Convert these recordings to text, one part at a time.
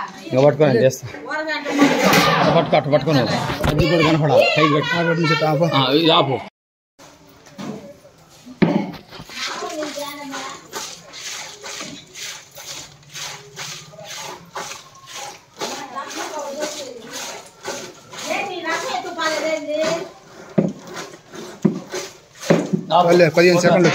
ఇంకా పట్టుకొని నేను చేస్తా అటు పట్టుకో అటు పట్టుకొని పో. అది కూడా కనపడాలి పైకి పెట్టు ఆ, ఇది ఆపు పదిహేను సెకండ్లు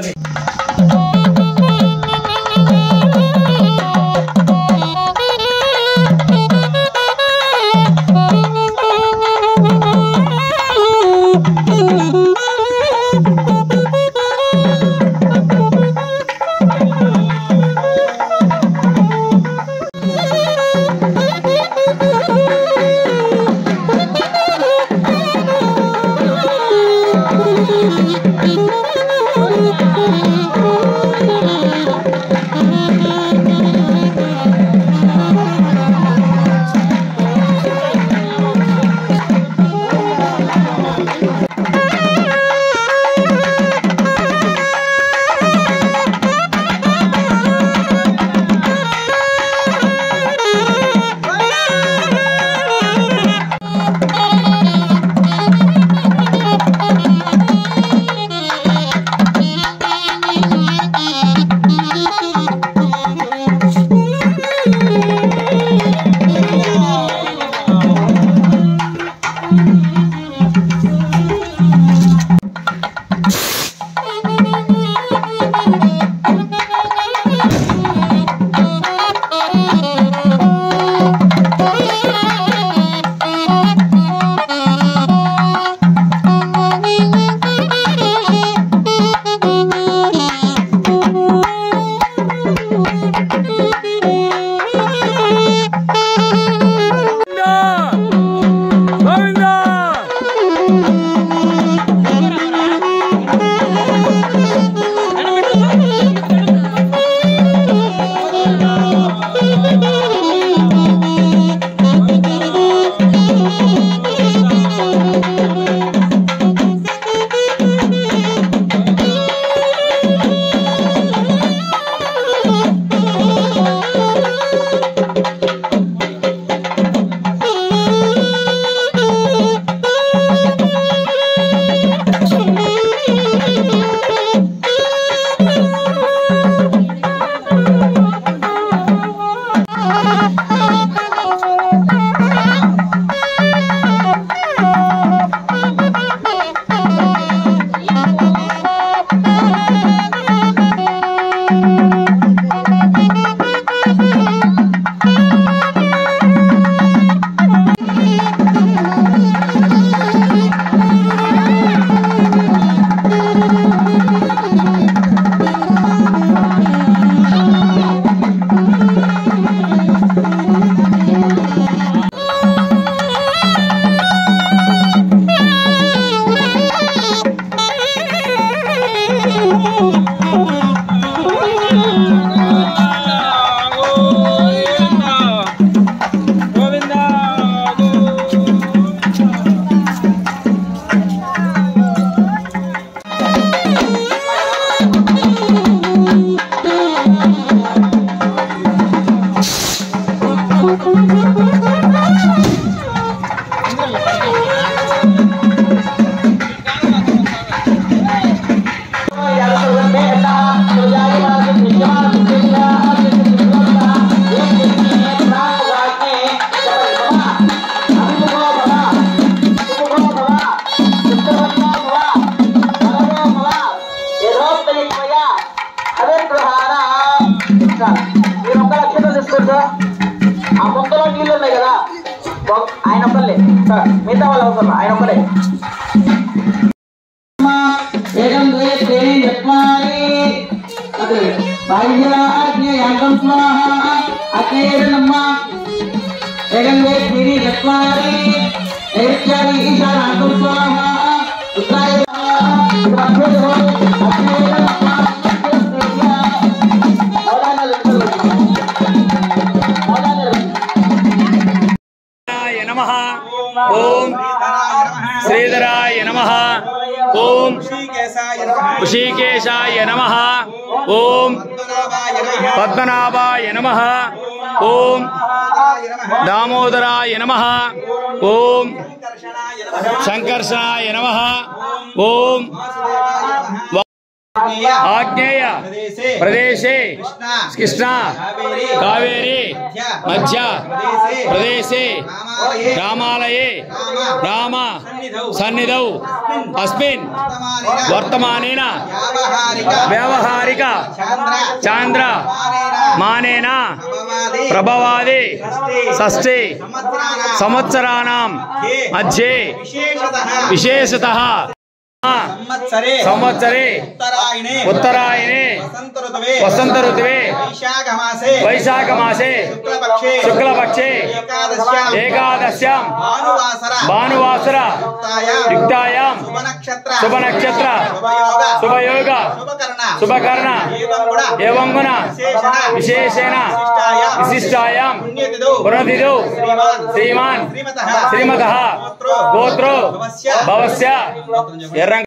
మీరు ఒక్క లక్షలు తీసుకోండి సార్ ఆ మొక్కలో నీళ్ళు ఉన్నాయి కదా ఒక- ఆయన ఒక్కలే సార్ మిగతా వాళ్ళు అవసరం ఆయన ఒక్కలే ఏకం ద్వే త్రీణి చత్వారి అదే భాగ్యాగ్నేయాంగం స్వాహ అగ్నేయనమ్మ ఏకం ద్వే త్రీణి చత్వారి నైరుత్యాది ఈశానాంగం స్వాహ ఉత్తరాయ స్వాహ అగ్నేయనమ్మ నమ ఓం శ్రీధరాయ నమ ఓం ఋషికేశాయ నమ ఓం పద్మనాభాయ నమ ఓం దామోదరాయ నమ ఓం సంకర్షణాయ నమ ఓం ఆగ్నేయ ప్రదేశే కృష్ణ కావేరి మధ్య ప్రదేశే రామాలయే రామ సన్నిధౌ అస్మిన్ వర్తమానేన వ్యవహారిక చాంద్ర మానేన ప్రభవాది షష్ఠి సంవత్సరాణం మధ్యే విశేషత సంవత్సరే సంవత్సరే ఉత్తరాయణే ఉత్తరాయణే వసంత ఋతువే వసంత ఋతువే వైశాఖ మాసే వైశాఖ మాసే శుక్లపక్షే శుక్లపక్షే ఏకాదశ్యాం ఏకాదశ్యాం భానువాసర భానువాసర యుక్తాయాం యుక్తాయాం శుభ నక్షత్ర శుభ నక్షత్ర శుభయోగ శుభయోగ శుభకరణ శుభకరణ ఏవం కూడా ఏవంగున విశేషణ విశేషేణ విశిష్టాయాం విశిష్టాయాం పుణ్యతిథౌ పునదిదౌ శ్రీమాన్ శ్రీమాన్ శ్రీమతః శ్రీమతః గోత్రో గోత్రో భవస్య భవస్య ఎర్రంగ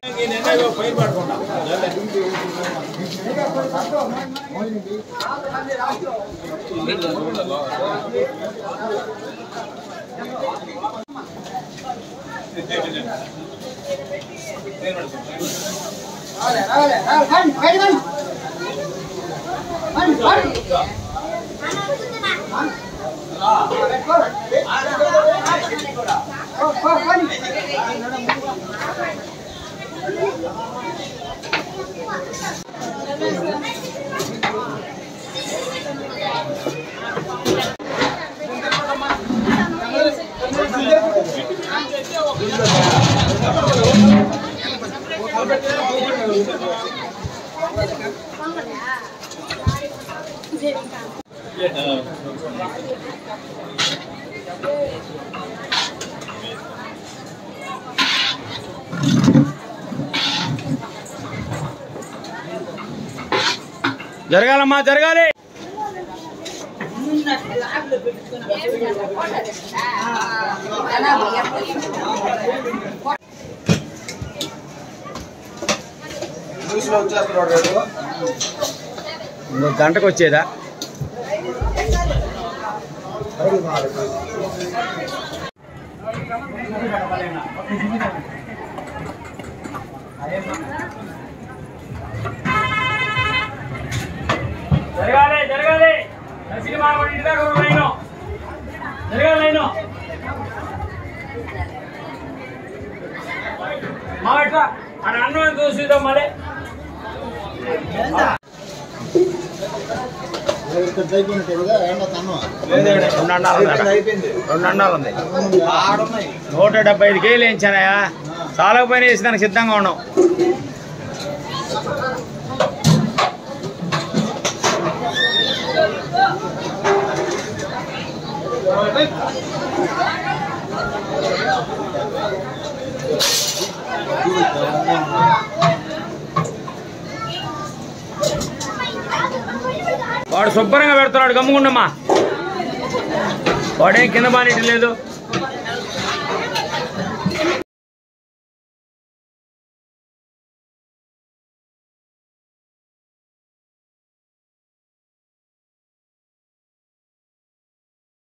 జరగాలమ్మా జరగాలి ఇంకో గంటకు వచ్చేదా జరగాలి జరగాలి సినిమా ఇంటి దాకా ఒక లైను జరగాలి లైను మా ఇట్లా ఆడ అన్నం చూసిద్దాం మళ్ళీ రెండు అండాలు ఉంది. రెండు అండాలు ఉంది నూట డెబ్బై ఐదు కేజీలు వేయించానయా చాలా పైన వేసి దానికి సిద్ధంగా ఉన్నాం వాడు శుభ్రంగా పెడుతున్నాడు గమ్ముకుండమ్మా వాడేం కింద బానిటి లేదు